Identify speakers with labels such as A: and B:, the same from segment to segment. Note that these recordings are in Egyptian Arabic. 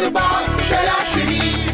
A: أربعة شارع شريف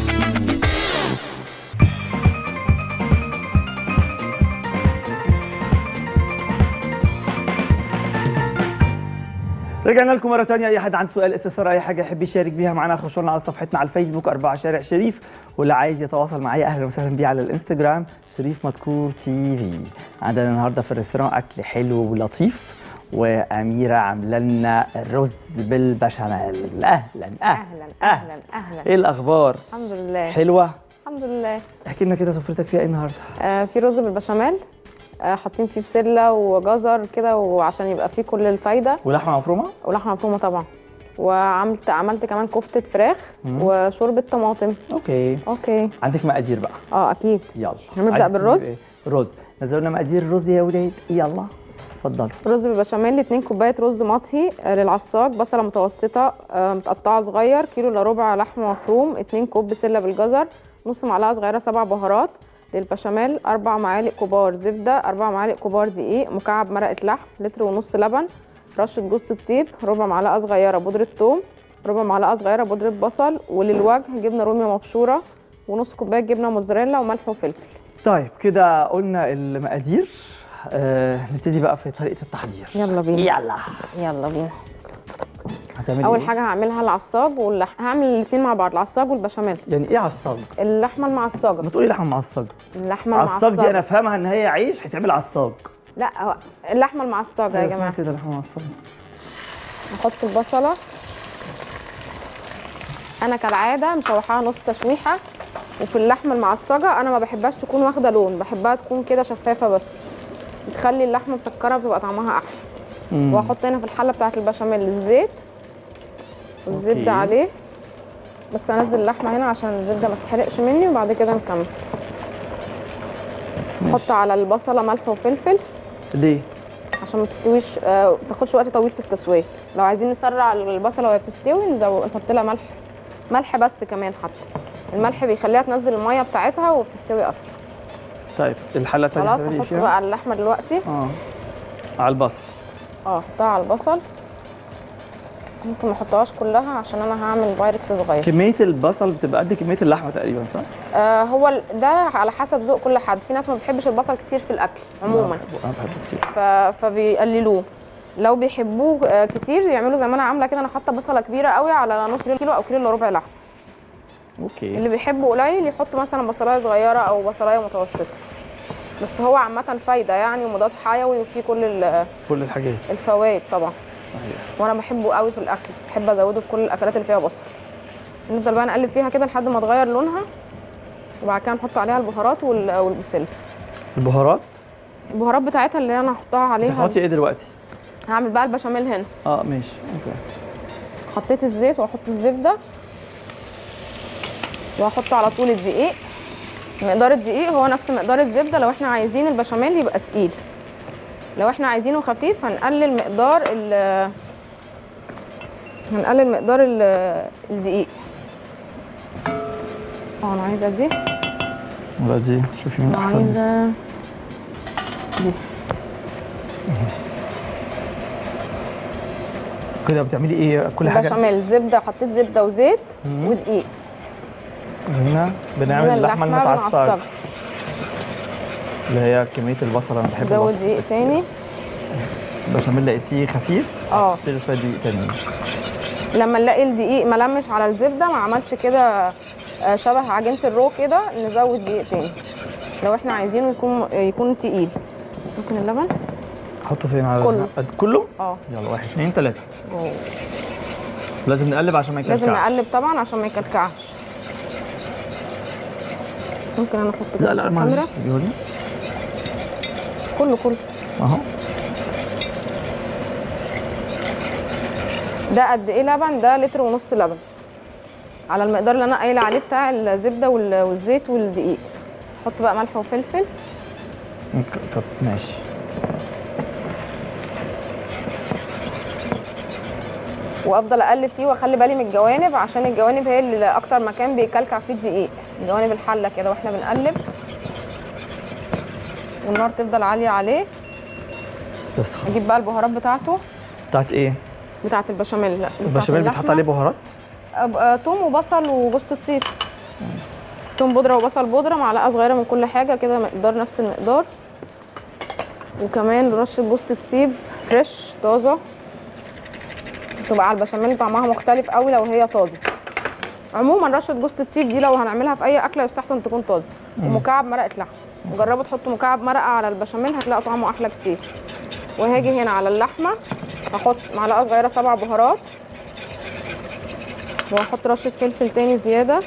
B: رجعنا لكم مرة تانية أي حد عنده سؤال استفسار أي حاجة يحب يشارك بيها معانا خشوا لنا على صفحتنا على الفيسبوك أربعة شارع شريف واللي عايز يتواصل معايا أهلا وسهلا بيه على الانستجرام شريف مدكور تي في عندنا النهاردة في الريستوران أكل حلو ولطيف وأميرة عاملة لنا رز بالبشاميل أهلا أهلا
C: اهلا اهلا اهلا
B: إيه الأخبار؟
C: الحمد لله
B: حلوة؟
C: الحمد لله
B: احكي لنا كده سفرتك فيها إيه النهاردة؟
C: آه في رز بالبشاميل آه حاطين فيه بسله وجزر كده وعشان يبقى فيه كل الفايده
B: ولحمة مفرومة؟
C: ولحمه مفرومه طبعا وعملت عملت كمان كفته فراخ وشوربه طماطم
B: أوكي
C: اوكي
B: عندك مقادير بقى
C: اه اكيد
B: يلا
C: هنبدأ
B: عايزة
C: بالرز؟
B: تجيب إيه؟ رز نزلوا لنا مقادير الرز يا ولاد يلا اتفضلوا
C: رز بالبشاميل 2 كوبايه رز مطهي آه للعصاج بصله متوسطه آه متقطعه صغير كيلو الا ربع لحمه مفروم 2 كوب بسله بالجزر نص معلقه صغيره سبع بهارات للبشاميل اربع معالق كبار زبده اربع معالق كبار دقيق مكعب مرقه لحم لتر ونص لبن رشه جوز الطيب ربع معلقه صغيره بودره ثوم ربع معلقه صغيره بودره بصل وللوجه جبنه رومي مبشوره ونص كوبايه جبنه موتزاريلا وملح وفلفل
B: طيب كده قلنا المقادير آه نبتدي بقى في طريقه التحضير
C: يلا بينا
B: يلا
C: يلا بينا
B: هتعملي
C: اول
B: إيه؟
C: حاجه هعملها العصاج واللحم هعمل الاثنين مع بعض العصاج والبشاميل
B: يعني ايه عصاج
C: اللحمه المعصجه
B: ما تقولي لحمه معصجه
C: اللحمه
B: عصاج
C: المعصجه
B: دي انا فاهمها ان هي عيش هيتعمل عصاج
C: لا هو اللحمه المعصجه يا
B: اسمها
C: جماعه
B: كده لحمه معصجه
C: نحط البصله انا كالعاده مشوحاها نص تشويحه وفي اللحمه المعصجه انا ما بحبهاش تكون واخده لون بحبها تكون كده شفافه بس بتخلي اللحمه مسكره بتبقى طعمها احلى
B: مم.
C: واحط هنا في الحله بتاعه البشاميل الزيت والزبده
B: أوكي.
C: عليه بس انزل اللحمه هنا عشان الزبده ما تتحرقش مني وبعد كده نكمل احط على البصله ملح وفلفل
B: ليه
C: عشان ما تستويش آه، ما تاخدش وقت طويل في التسويه لو عايزين نسرع البصله وهي بتستوي نزو- نحط لها ملح ملح بس كمان حتى الملح بيخليها تنزل الميه بتاعتها وبتستوي اسرع
B: طيب الحله الثانيه
C: خلاص احط بقى على اللحمه دلوقتي
B: اه على البصل
C: اه احطها على البصل ممكن ما احطهاش كلها عشان انا هعمل بايركس صغير
B: كميه البصل بتبقى قد كميه اللحمه تقريبا صح
C: آه هو ال- ده على حسب ذوق كل حد في ناس ما بتحبش البصل كتير في الاكل عموما
B: انا بحبه- أنا بحبه كتير
C: ف... فبيقللوه لو بيحبوه آه، كتير يعملوا زي ما انا عامله كده انا حاطه بصله كبيره قوي على نص كيلو او كيلو الا ربع لحم
B: اوكي
C: اللي بيحبه قليل يحط مثلا بصلايه صغيره او بصلايه متوسطه بس هو عامه فايده يعني ومضاد حيوي وفيه كل ال-
B: كل الحاجات
C: الفوائد طبعا
B: صحيح
C: وانا بحبه قوي في الاكل بحب ازوده في كل الاكلات اللي فيها بصل نفضل بقى نقلب فيها كده لحد ما تغير لونها وبعد كده نحط عليها البهارات وال- والبسله
B: البهارات
C: البهارات بتاعتها اللي انا هحطها عليها
B: هتحطي ايه دلوقتي
C: هعمل بقى البشاميل هنا
B: اه ماشي اوكي
C: حطيت الزيت واحط الزبده واحط على طول الدقيق مقدار الدقيق هو نفس مقدار الزبده لو احنا عايزين البشاميل يبقى تقيل لو احنا عايزينه خفيف هنقلل مقدار ال هنقلل مقدار ال- الدقيق اه انا عايزه دي
B: ولا دي شوفي مين احسن
C: عايزه دي
B: كده بتعملي ايه كل حاجه
C: البشاميل زبده حطيت زبده وزيت
B: مم.
C: ودقيق
B: هنا بنعمل
C: هنا
B: اللحمه المتعصجه
C: المعصجة.
B: اللي هي كميه البصل انا بحب
C: زود
B: البصل
C: دقيق تاني
B: البشاميل لقيتيه خفيف
C: اه
B: حطيت له شويه دقيق تانيين
C: لما نلاقي الدقيق ملمش على الزبده ما عملش كده آه، شبه عجينه الرو كده نزود دقيق تاني لو احنا عايزينه يكون يكون تقيل ممكن اللبن
B: حطه فين على
C: كله.
B: قد كله
C: اه
B: يلا واحد اثنين ثلاثه
C: جوه.
B: لازم نقلب عشان ما
C: لازم
B: يكلكعش
C: نقلب طبعا عشان ما يكلكعش ممكن انا احط
B: لا
C: كده
B: لا
C: في
B: معلش
C: الكاميرا
B: بيقولي
C: كله كله
B: اهو
C: ده قد ايه لبن ده لتر ونص لبن على المقدار اللي انا قايله عليه بتاع الزبده وال- والزيت والدقيق حط بقى ملح وفلفل
B: ك- ك- ماشي
C: وافضل اقلب فيه واخلي بالي من الجوانب عشان الجوانب هي اللي اكتر مكان بيكلكع فيه الدقيق جوانب الحله كده واحنا بنقلب والنار تفضل عاليه عليه
B: بس خلاص
C: اجيب بقى البهارات بتاعته
B: بتاعت ايه؟
C: بتاعه البشاميل لا بتاعة
B: البشاميل
C: اللحمة.
B: بيتحط عليه بهارات؟
C: أبقى توم وبصل وجوز الطيب توم بودره وبصل بودره معلقه صغيره من كل حاجه كده مقدار نفس المقدار وكمان رشه جوز الطيب فريش طازه تبقى على البشاميل طعمها مختلف قوي لو هي طازه عموما رشه جوز الطيب دي لو هنعملها في اي اكله يستحسن تكون طازه ومكعب مرقه لحم جربوا تحطوا مكعب مرقه على البشاميل هتلاقوا طعمه احلى كتير وهاجي هنا على اللحمه هحط معلقه صغيره سبع بهارات وهحط رشه فلفل تاني زياده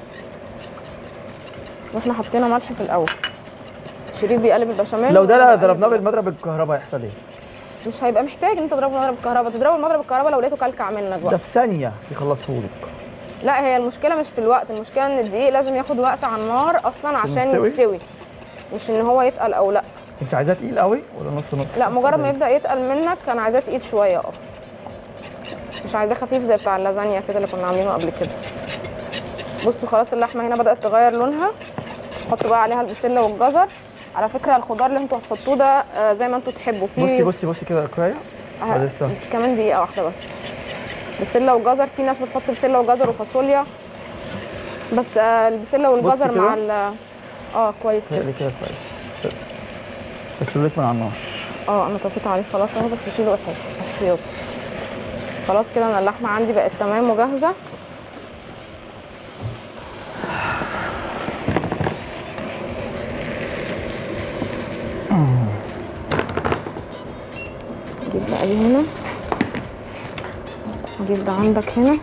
C: واحنا حطينا ملح في الاول شريف بيقلب البشاميل
B: لو ده
C: وأنا بقلب
B: ضربناه
C: البشاميل.
B: بالمضرب الكهرباء هيحصل ايه؟
C: مش هيبقى محتاج ان انت تضربه مضرب الكهرباء تضربه المضرب الكهرباء لو لقيته كلكع منك
B: ده
C: بقى
B: في ثانيه يخلصه لك
C: لا هي المشكله مش في الوقت المشكله ان الدقيق لازم ياخد وقت على النار اصلا عشان
B: يستوي؟
C: يستوي مش ان هو يتقل او لا
B: انت عايزاه تقيل قوي ولا نص نص؟
C: لا مجرد ما يبدا يتقل منك انا عايزاه تقيل شويه اه مش عايزاه خفيف زي بتاع اللازانيا كده اللي كنا عاملينه قبل كده بصوا خلاص اللحمه هنا بدات تغير لونها حطوا بقى عليها البسله والجزر على فكره الخضار اللي انتوا هتحطوه ده آه، زي ما انتوا تحبوا
B: بصي
C: فيه
B: بصي بصي كده كرايه
C: آه،
B: ولا لسه؟
C: كمان دقيقه واحده بس بسله وجزر في ناس بتحط بسله وجزر وفاصوليا بس آه، البسله والجزر
B: كده.
C: مع ال اه كويس كده
B: هي كده كويس بس لك من على النار
C: اه انا طفيت عليه خلاص اهو بس شيله احط احتياطي خلاص كده انا اللحمه عندي بقت تمام وجاهزه نجيب بقى دي هنا نجيب ده عندك هنا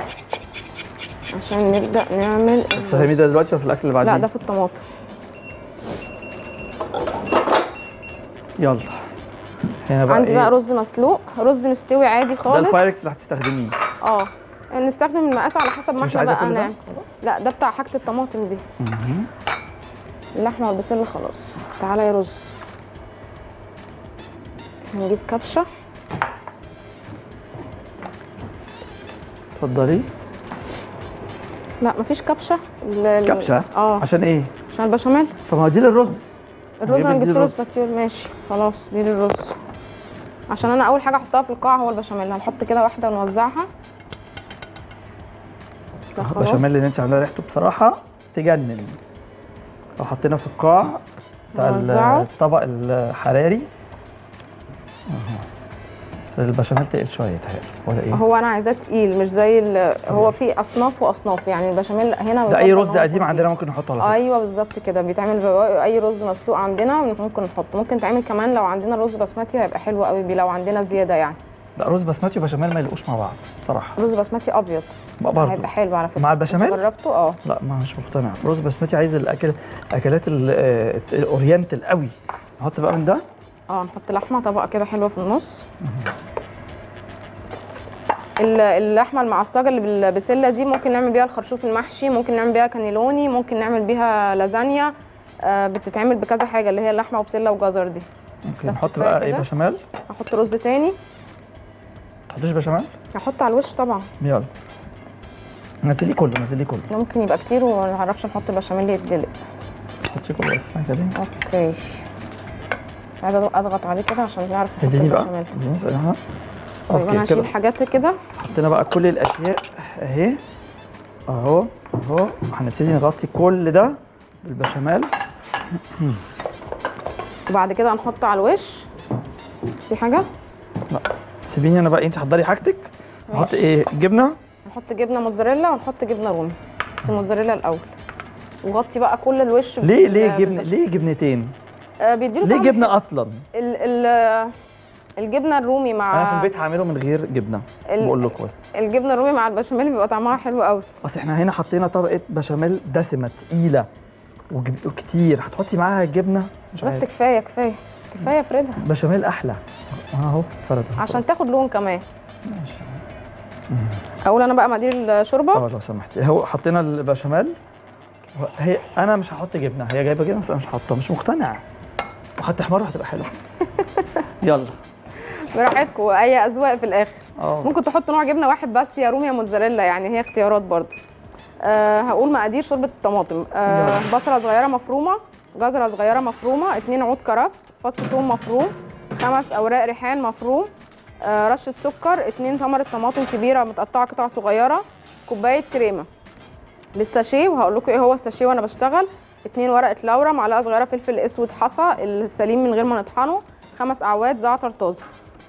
C: عشان نبدا نعمل
B: بس هتعملي ده دلوقتي ولا في الاكل اللي بعديه؟
C: لا ده في الطماطم
B: يلا هنا بقى
C: عندي
B: ايه؟
C: بقى رز مسلوق رز مستوي عادي
B: ده
C: خالص
B: البايركس اللي هتستخدميه
C: اه نستخدم المقاس على حسب ما
B: مش
C: احنا
B: عايزة
C: بقى
B: كل ده؟
C: نعمل لا ده بتاع حاجه الطماطم دي اللحمه والبسله خلاص تعالى يا رز هنجيب كبشه
B: اتفضلي
C: لا مفيش كبشه ال- ال-
B: كبشه
C: اه
B: عشان ايه؟
C: عشان البشاميل
B: طب ما دي للرز
C: الرز
B: جيب
C: انا
B: دي
C: جبت
B: الرز.
C: رز باتيول ماشي خلاص دي للرز عشان انا اول حاجه احطها في القاع هو البشاميل هنحط كده واحده ونوزعها ده خلاص.
B: البشاميل اللي انت عاملاه ريحته بصراحه تجنن لو حطينا في القاع بتاع ال-
C: نوزعه.
B: الطبق الحراري اهو بس البشاميل تقل شويه يتهيألي ولا ايه؟
C: هو انا عايزاه تقيل مش زي ال- هو في اصناف واصناف يعني البشاميل هنا
B: ده اي
C: بيفضل
B: رز
C: إن هو
B: قديم
C: خفيف.
B: عندنا ممكن نحطه على فكره
C: ايوه بالظبط كده بيتعمل بواقي اي رز مسلوق عندنا ممكن نحطه ممكن تعمل كمان لو عندنا رز بسمتي هيبقى حلو قوي بيه لو عندنا زياده يعني
B: لا رز بسمتي وبشاميل ما يلقوش مع بعض بصراحه
C: رز بسمتي ابيض
B: بقى برضه
C: هيبقى حلو على فكره
B: مع البشاميل؟
C: أنت جربته اه
B: لا ما مش مقتنع رز بسمتي عايز الاكل اكلات ال- آه، الاورينتال قوي نحط بقى من ده
C: اه نحط لحمه طبقه كده حلوه في النص ال- اللحمه المعصجه اللي بالبسله دي ممكن نعمل بيها الخرشوف المحشي ممكن نعمل بيها كانيلوني ممكن نعمل بيها لازانيا آه بتتعمل بكذا حاجه اللي هي اللحمه وبسله وجزر دي
B: ممكن
C: بس
B: نحط
C: كفاية
B: بقى ايه
C: كده؟
B: بشاميل
C: احط رز تاني
B: تحطيش بشاميل
C: احط على الوش طبعا
B: يلا نزليه كله نزليه كله
C: ممكن يبقى كتير وما نعرفش نحط بشاميل يتدلق
B: حطيه كله بس معايا كده
C: اوكي بس عايزه اضغط عليه كده عشان نعرف نحط
B: اديني بقى
C: البشاميل
B: اديني مثلا
C: طيب انا
B: اوكي كده
C: هشيل حاجات كده
B: حطينا بقى كل الاشياء اهي اهو اهو هنبتدي نغطي كل ده بالبشاميل
C: وبعد كده هنحط على الوش في حاجه
B: سيبيني انا بقى انت حضري حاجتك نحط
C: ماشي.
B: ايه جبنه
C: نحط جبنه موتزاريلا ونحط جبنه رومي بس موتزاريلا الاول وغطي بقى كل الوش
B: ليه
C: بال-
B: ليه جبنه
C: بالبشاميل.
B: ليه جبنتين
C: آه بيديله
B: ليه
C: طعم
B: جبنه اصلا
C: ال ال الجبنه الرومي مع
B: انا في البيت هعمله من غير جبنه
C: ال-
B: بقول لكم بس
C: الجبنه الرومي مع البشاميل بيبقى طعمها حلو قوي
B: اصل احنا هنا حطينا طبقه بشاميل دسمه تقيله وجب- وكتير هتحطي معاها الجبنه مش
C: بس
B: عارف
C: كفايه كفايه كفايه افردها
B: بشاميل احلى اهو اتفرد أهو.
C: عشان تاخد لون كمان
B: ماشي
C: اقول انا بقى مقادير الشوربه
B: اه لو سمحتي هو حطينا البشاميل هي انا مش هحط جبنه هي جايبه جبنه بس انا مش هحطها مش مقتنع وحتى حمار هتبقى حلوه يلا
C: براحتكم اي اذواق في الاخر
B: اه
C: ممكن تحط نوع جبنه واحد بس يا رومي يا موتزاريلا يعني هي اختيارات برضو أه هقول مقادير شوربه الطماطم أه
B: يلا.
C: بصله صغيره مفرومه جزره صغيره مفرومه اتنين عود كرفس فص ثوم مفروم خمس اوراق ريحان مفروم أه رشه سكر اتنين ثمره طماطم كبيره متقطعه قطع صغيره كوبايه كريمه للساشيه وهقول لكم ايه هو الساشيه وانا بشتغل اتنين ورقه لورا معلقه صغيره فلفل اسود حصى السليم من غير ما نطحنه خمس اعواد زعتر طازه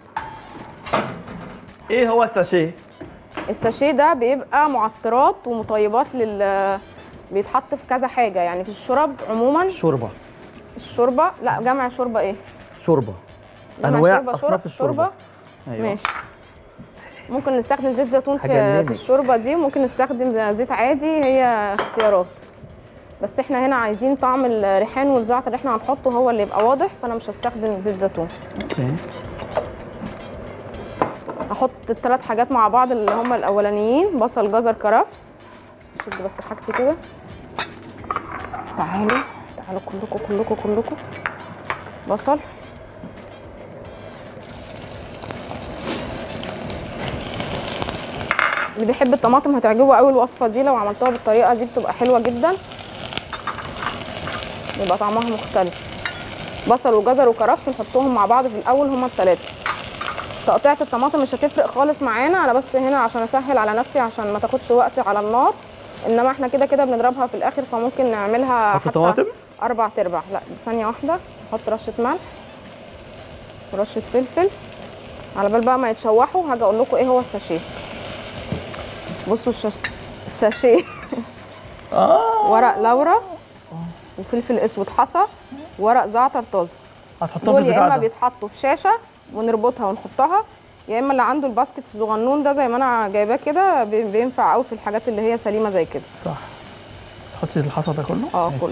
B: ايه هو الساشيه
C: الساشيه ده بيبقى معطرات ومطيبات لل بيتحط في كذا حاجه يعني في الشرب عموما
B: شوربه
C: الشوربه لا جمع شوربه ايه
B: شوربه
C: جمع
B: انواع
C: شوربة،
B: اصناف
C: شوربة-
B: الشوربه ايوه
C: ماشي ممكن نستخدم زيت زيتون في
B: هجننك.
C: في الشوربه دي وممكن نستخدم زيت عادي هي اختيارات بس احنا هنا عايزين طعم الريحان والزعتر اللي احنا هنحطه هو اللي يبقى واضح فانا مش هستخدم زيت زيتون
B: اوكي
C: هحط الثلاث حاجات مع بعض اللي هم الاولانيين بصل جزر كرفس شد بس حاجتي كده تعالوا تعالوا كلكم كلكم كلكم بصل اللي بيحب الطماطم هتعجبه قوي الوصفه دي لو عملتوها بالطريقه دي بتبقى حلوه جدا يبقى طعمها مختلف بصل وجزر وكرفس نحطهم مع بعض في الاول هما الثلاثه تقطيعة الطماطم مش هتفرق خالص معانا انا بس هنا عشان اسهل على نفسي عشان ما تاخدش وقت على النار انما احنا كده كده بنضربها في الاخر فممكن نعملها
B: حط طماطم
C: اربع تربع لا ثانيه واحده نحط رشه ملح ورشه فلفل على بال بقى ما يتشوحوا هاجي اقول لكم ايه هو الساشيه بصوا الشاش... الساشيه
B: اه
C: ورق لورا وفلفل اسود حصى ورق زعتر طازه
B: هتحطهم في
C: دول يا
B: البتاع
C: اما
B: ده
C: بيتحطوا في شاشه ونربطها ونحطها يا اما اللي عنده الباسكت الصغنون ده زي ما انا جايباه كده بي- بينفع قوي في الحاجات اللي هي سليمه زي كده
B: صح تحطي الحصى ده كله
C: اه
B: ماشي.
C: كله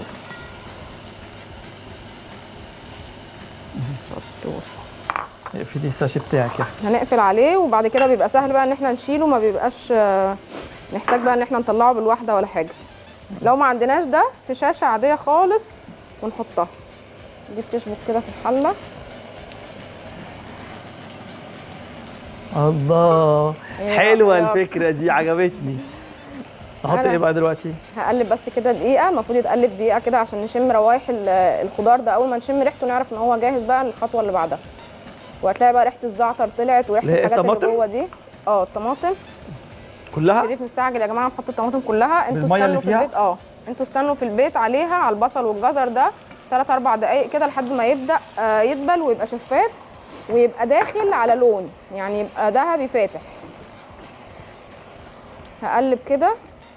B: اقفلي الساشي بتاعك يا اختي
C: هنقفل عليه وبعد كده بيبقى سهل بقى ان احنا نشيله ما بيبقاش آه، نحتاج بقى ان احنا نطلعه بالواحده ولا حاجه لو ما عندناش ده في شاشه عاديه خالص ونحطها دي بتشبك كده في الحله
B: الله
C: إيه
B: حلوه
C: رأيك؟
B: الفكره دي عجبتني احط
C: أنا-
B: ايه بقى دلوقتي
C: هقلب بس كده دقيقه المفروض يتقلب دقيقه كده عشان نشم روايح ال- الخضار ده اول ما نشم ريحته نعرف ان هو جاهز بقى للخطوه اللي بعدها وهتلاقي بقى ريحه الزعتر طلعت وريحه
B: اللي هي
C: الحاجات اللي
B: الطماطم؟
C: جوه دي اه الطماطم
B: كلها
C: شريف مستعجل يا جماعه نحط الطماطم كلها انتوا
B: بالمية اللي
C: استنوا في
B: فيها؟
C: البيت اه انتوا استنوا في البيت عليها على البصل والجزر ده 3 4 دقائق كده لحد ما يبدا آه، يدبل ويبقى شفاف ويبقى داخل على لون يعني يبقى ذهبي فاتح هقلب كده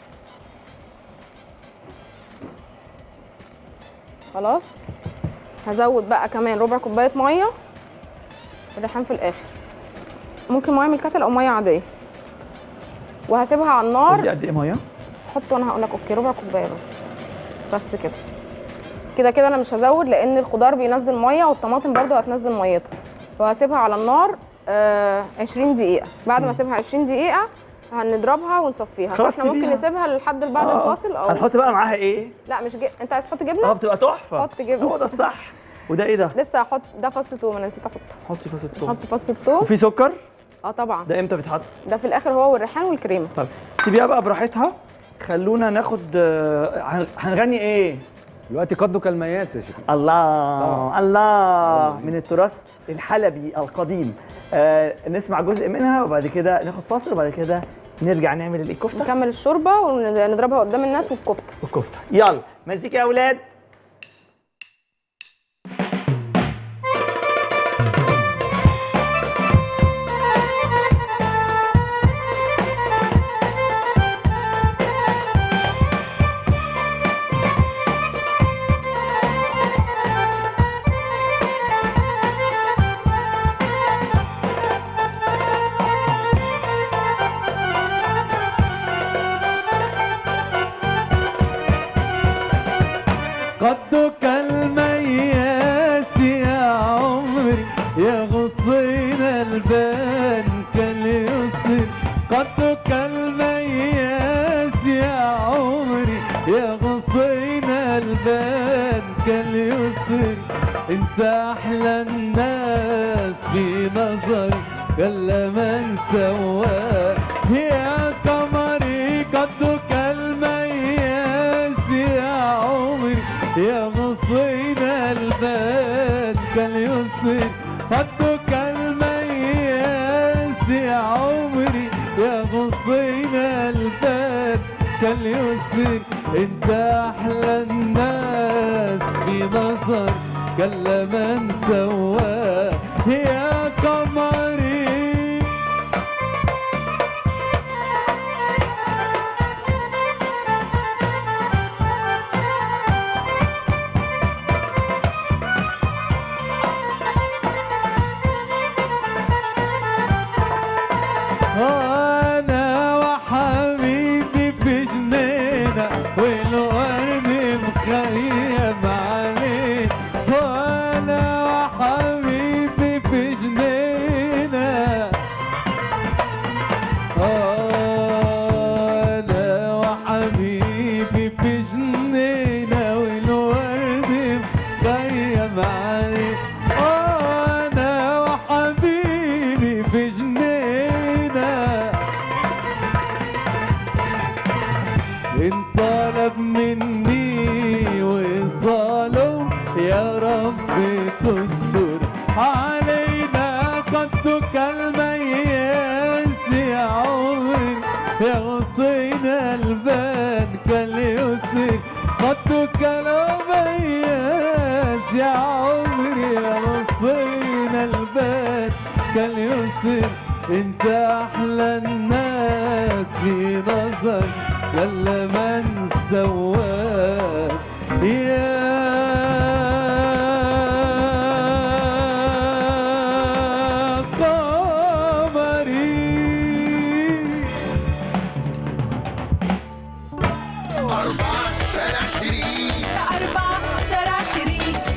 C: خلاص هزود بقى كمان ربع كوبايه ميه الريحان في الاخر ممكن ميه من الكتل او ميه عاديه وهسيبها على النار
B: قولي قد ايه ميه
C: حط وانا هقول لك اوكي ربع كوبايه بس بس كده كده كده انا مش هزود لان الخضار بينزل ميه والطماطم برضو هتنزل ميتها فهسيبها على النار آه 20 دقيقه بعد ما اسيبها 20 دقيقه هنضربها ونصفيها
B: خلاص
C: فاحنا ممكن
B: سيبيها.
C: نسيبها لحد بعد
B: آه.
C: الفاصل او
B: هنحط بقى معاها ايه
C: لا مش جي... انت عايز تحط
B: اه
C: جبنه
B: بتبقى تحفه
C: حط جبنة.
B: هو ده الصح وده ايه ده
C: لسه هحط ده فص توم انا نسيت احطه
B: حطي فص الثوم
C: حط فص التوم
B: وفي سكر
C: اه طبعا
B: ده امتى بيتحط
C: ده في الاخر هو والريحان والكريمه
B: طب سيبيها بقى براحتها خلونا ناخد آه، هن- هنغني ايه
D: دلوقتي قدك المياس يا شيخ
B: الله
D: طبعا.
B: الله من التراث الحلبي القديم آه نسمع جزء منها وبعد كده ناخد فاصل وبعد كده نرجع نعمل الايه الكفته
C: نكمل الشوربه ونضربها قدام الناس والكفته
B: والكفته يلا مزيكا يا اولاد
D: قدك المياس يا عمري يا غصين البان كاليسر قدك المياس يا عمري يا غصين البان كاليسر انت احلى الناس في نظري كل من سواك يا قمري قدك المياس يا عمري يا غصين البان كاليسر قدك المياس يا عمري يا غصين الباب كاليسر انت احلى الناس في نظر كل من سواه يا قمري انا وحبيبي في جنينة والورد مخيم عليه وانا وحبيبي في جنينة انا وحبيبي في جنينة والورد مخيم عليه انا وحبيبي في جنينة ان طلب مني والظالم يا رب تستر علينا قدك المياس يا عمري يا غصينا البان كاليسر قدك المياس يا عمري يا غصينا البان كاليسر انت احلى الناس في نظر يلا من سواك يا